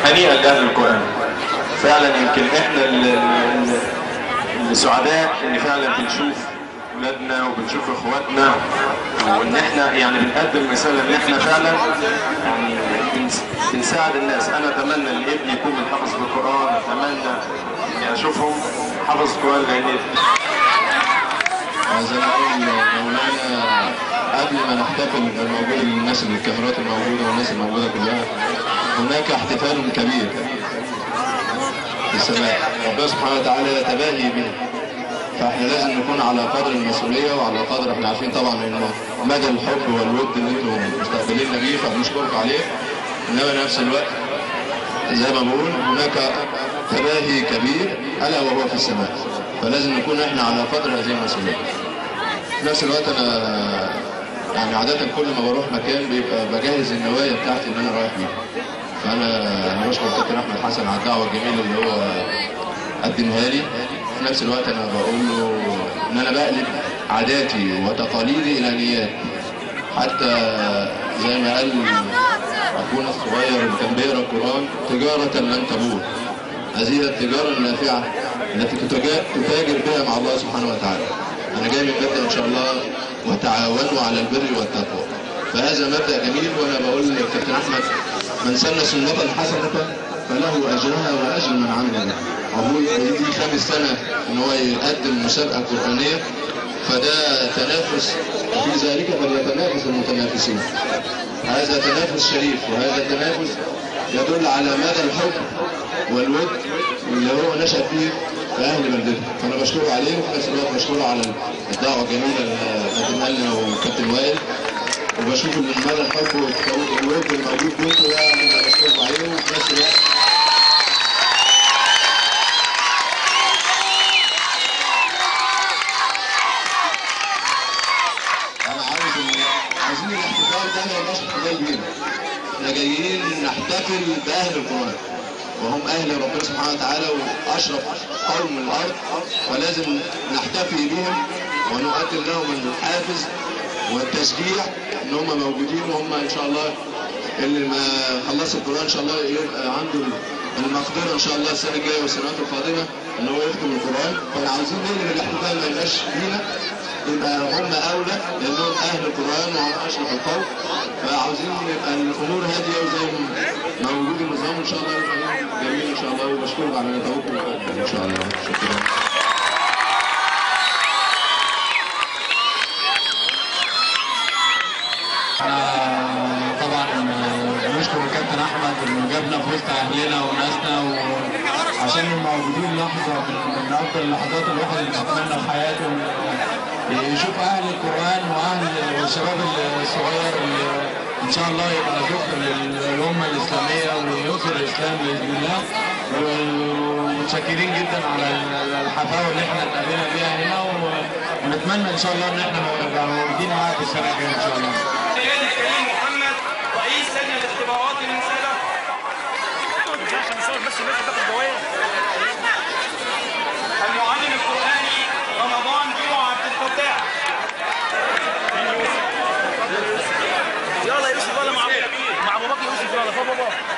هنيئا لاهل القران فعلا يمكن احنا ال- ال- السعداء ان فعلا بنشوف ولادنا وبنشوف اخواتنا وان احنا يعني بنقدم رساله ان احنا فعلا يعني بنس- بنساعد الناس انا اتمنى ان ابني يكون من حفظ القران اتمنى اني اشوفهم حفظ القران لان زي ما قال مولانا قبل ما نحتفل بموجود الناس اللي الكاميرات الموجوده والناس الموجوده كلها هناك احتفال كبير في السماء ربنا سبحانه وتعالى يتباهي بنا فاحنا لازم نكون على قدر المسؤوليه وعلى قدر احنا عارفين طبعا ان مدى الحب والود اللي انتم مستقبلين بيه فبنشكركم عليه انما نفس الوقت زي ما بقول هناك تباهي كبير الا وهو في السماء فلازم نكون احنا على قدر هذه المسؤوليه في نفس الوقت انا يعني عادة كل ما بروح مكان بيبقى بجهز النوايا بتاعتي اللي انا رايح بيها فانا انا بشكر كابتن احمد حسن على الدعوه الجميله اللي هو قدمها لي في نفس الوقت انا بقول له ان انا بقلب عاداتي وتقاليدي الى نيات حتى زي ما قال اخونا الصغير اللي كان بيقرا القران تجاره لن تبور هذه التجاره النافعه التي تتجا- تتاجر بها مع الله سبحانه وتعالى انا جاي من مبدا ان شاء الله وتعاونوا على البر والتقوى فهذا مبدا جميل وانا بقول للكابتن احمد من سن سنه حسنه فله اجرها واجر من عمل بها عبود دي خامس سنه ان هو يقدم مسابقه قرانيه فده تنافس في ذلك فليتنافس المتنافسون هذا تنافس شريف وهذا تنافس يدل على مدى الحب والود اللي هو نشأ فيه في أهل بلدته فأنا بشكره عليه وفي نفس الوقت بشكره على الدعوة الجميلة اللي قدمها لنا وكابتن وائل وبشوف ان مدى الحب والود اللي موجود بينكم ده انا بشكركم عليه وفي نفس الوقت انا عاوز ال- عايزين الاحتفال ده ما يبقاش احتفال بينا احنا جايين نحتفل باهل القران وهم اهل ربنا سبحانه وتعالى واشرف قوم من الارض ولازم نحتفي بهم ونقدم لهم الحافز والتشجيع ان هم موجودين وهم ان شاء الله اللي ما خلص القران ان شاء الله يبقى عنده المقدره ان شاء الله السنه الجايه والسنوات القادمه ان هو يختم القران فاحنا عاوزين نقلب الاحتفال ما يبقاش فينا يبقى هم اولى لانهم اهل القران وهم اشرف القوم فعاوزين يبقى الامور هاديه وزي ما موجود النظام ان شاء الله يبقى جميل ان شاء الله وبشكرك على توقف ان شاء الله شكرا احنا طبعا بنشكر الكابتن احمد انه جابنا في وسط اهلنا وناسنا وعشان موجودين لحظه من من افضل اللحظات اللي الواحد بيتمنى في حياته إنه يشوف اهل القران واهل الشباب الصغير اللي ان شاء الله يبقى ذكر للامه الاسلاميه وينصر الاسلام باذن الله ومتشكرين جدا على الحفاوه اللي احنا اتقابلنا بيها هنا و- ونتمنى ان شاء الله ان احنا نبقى موجودين معاكم السنه الجايه ان شاء الله السيد الكريم محمد رئيس لجنه الاختبارات من سنه المعلم القراني رمضان جوع عبد الفتاح يلا يوسف يلا مع ابو مع ابو بكر يوسف يلا فوق بابا